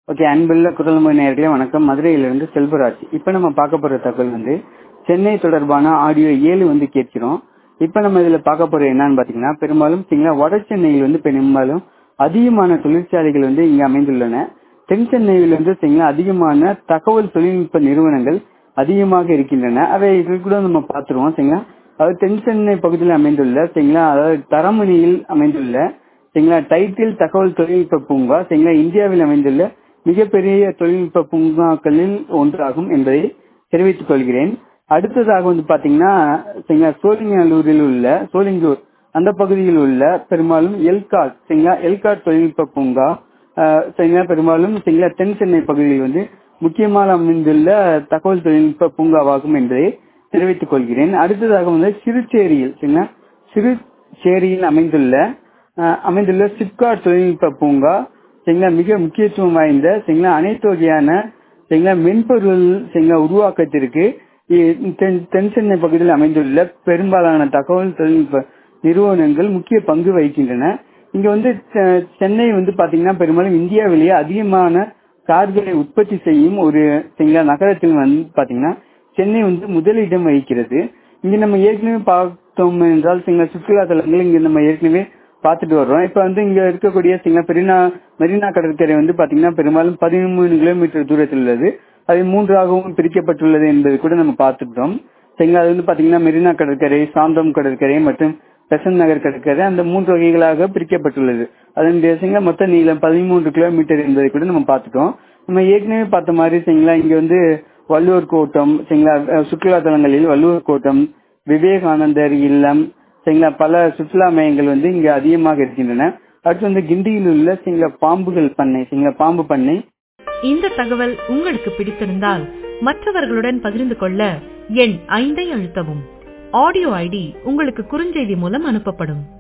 okay அன்புள்ள குரல்மொழி நேயர்களே வணக்கம் மதுரையிலிருந்து செல்வராஜ் இப்போ நம்ம பார்க்க போற தகவல் வந்து சென்னை தொடர்பான ஆடியோ ஏழு வந்து கேட்கிறோம் இப்போ நம்ம இதுல பார்க்க போறது என்னன்னு பாத்தீங்கன்னா பெரும்பாலும் சரிங்களா வட சென்னையில் வந்து பெரும்பாலும் அதிகமான தொழிற்சாலைகள் வந்து இங்க அமைந்துள்ளன தென் சென்னையில் வந்து சரிங்களா அதிகமான தகவல் தொழில்நுட்ப நிறுவனங்கள் அதிகமாக இருக்கின்றன அதை இது கூட நம்ம பார்த்துருவோம் சரிங்களா அதாவது தென் சென்னை பகுதியில் அமைந்துள்ள சரிங்களா அதாவது தரமணியில் அமைந்துள்ள சரிங்களா டைட்டில் தகவல் தொழில்நுட்ப பூங்கா சரிங்களா இந்தியாவில் அமைந்துள்ள மிகப்பெரிய தொழில்நுட்ப பூங்காக்களில் ஒன்றாகும் என்பதை தெரிவித்துக் கொள்கிறேன் அடுத்ததாக வந்து பாத்தீங்கன்னா சரிங்களா சோழிங்கநல்லூரில் உள்ள சோழிங்கூர் அந்த பகுதியில் உள்ள பெரும்பாலும் எல்காட் சரிங்களா எல்காட் தொழில்நுட்ப பூங்கா அஹ், சரிங்களா பெரும்பாலும் சரிங்களா தென் சென்னை பகுதியில் வந்து முக்கியமாக அமைந்துள்ள தகவல் தொழில்நுட்ப பூங்காவாகும் என்பதை தெரிவித்துக் கொள்கிறேன் அடுத்ததாக வந்து சிறுச்சேரியில் சரிங்களா சிறுச்சேரியில் அமைந்துள்ள அஹ், அமைந்துள்ள சிப்காட் தொழில்நுட்ப பூங்கா சரிங்களா மிக முக்கியத்துவம் வாய்ந்த சரிங்களா அனைத்து வகையான சரிங்களா மென்பொருள் சரிங்களா உருவாக்கத்திற்கு இ- தென் தென் சென்னை பகுதியில் அமைந்துள்ள பெரும்பாலான தகவல் தொழில்நுட்ப நிறுவனங்கள் முக்கிய பங்கு வகிக்கின்றன இங்க வந்து செ- சென்னை வந்து பாத்தீங்கன்னா பெரும்பாலும் இந்தியாவிலேயே அதிகமான கார்களை உற்பத்தி செய்யும் ஒரு சரிங்களா நகரத்தில் வந்து பாத்தீங்கன்னா சென்னை வந்து முதலிடம் வகிக்கிறது இங்க நம்ம ஏற்கனவே பார்த்தோம் என்றால் சில சுற்றுலா தலங்கள் இங்க நம்ம ஏற்கனவே பார்த்துட்டு வர்றோம் இப்ப வந்து இங்க இருக்கக்கூடிய சில பெரினா மெரினா கடற்கரை வந்து பாத்தீங்கன்னா பெரும்பாலும் பதிமூணு கிலோமீட்டர் தூரத்தில் உள்ளது அது மூன்றாகவும் பிரிக்கப்பட்டுள்ளது என்பது கூட நம்ம பார்த்துட்டோம் சரிங்களா அது வந்து பாத்தீங்கன்னா மெரினா கடற்கரை சாந்தம் கடற்கரை மற்றும் பெசன் நகர் கடற்கரை அந்த மூன்று வகைகளாக பிரிக்கப்பட்டுள்ளது அதனுடைய சரிங்களா மொத்த நீளம் பதிமூன்று கிலோமீட்டர் என்பதை கூட நம்ம பார்த்துட்டோம் நம்ம ஏற்கனவே பார்த்த மாதிரி சரிங்களா இங்க வந்து வள்ளுவர் கோட்டம் சரிங்களா அஹ் சுற்றுலா தலங்களில் வள்ளுவர் கோட்டம் விவேகானந்தர் இல்லம் சரிங்களா பல சுற்றுலா மையங்கள் வந்து இங்க அதிகமாக இருக்கின்றன அடுத்து வந்து கிண்டியில் உள்ள சரிங்களா பாம்புகள் பண்ணை சரிங்களா பாம்பு பண்ணை இந்த தகவல் உங்களுக்கு பிடித்திருந்தால் மற்றவர்களுடன் பகிர்ந்து கொள்ள எண் ஐந்தை அழுத்தவும் ஆடியோ ஐடி உங்களுக்கு குறுஞ்செய்தி மூலம் அனுப்பப்படும்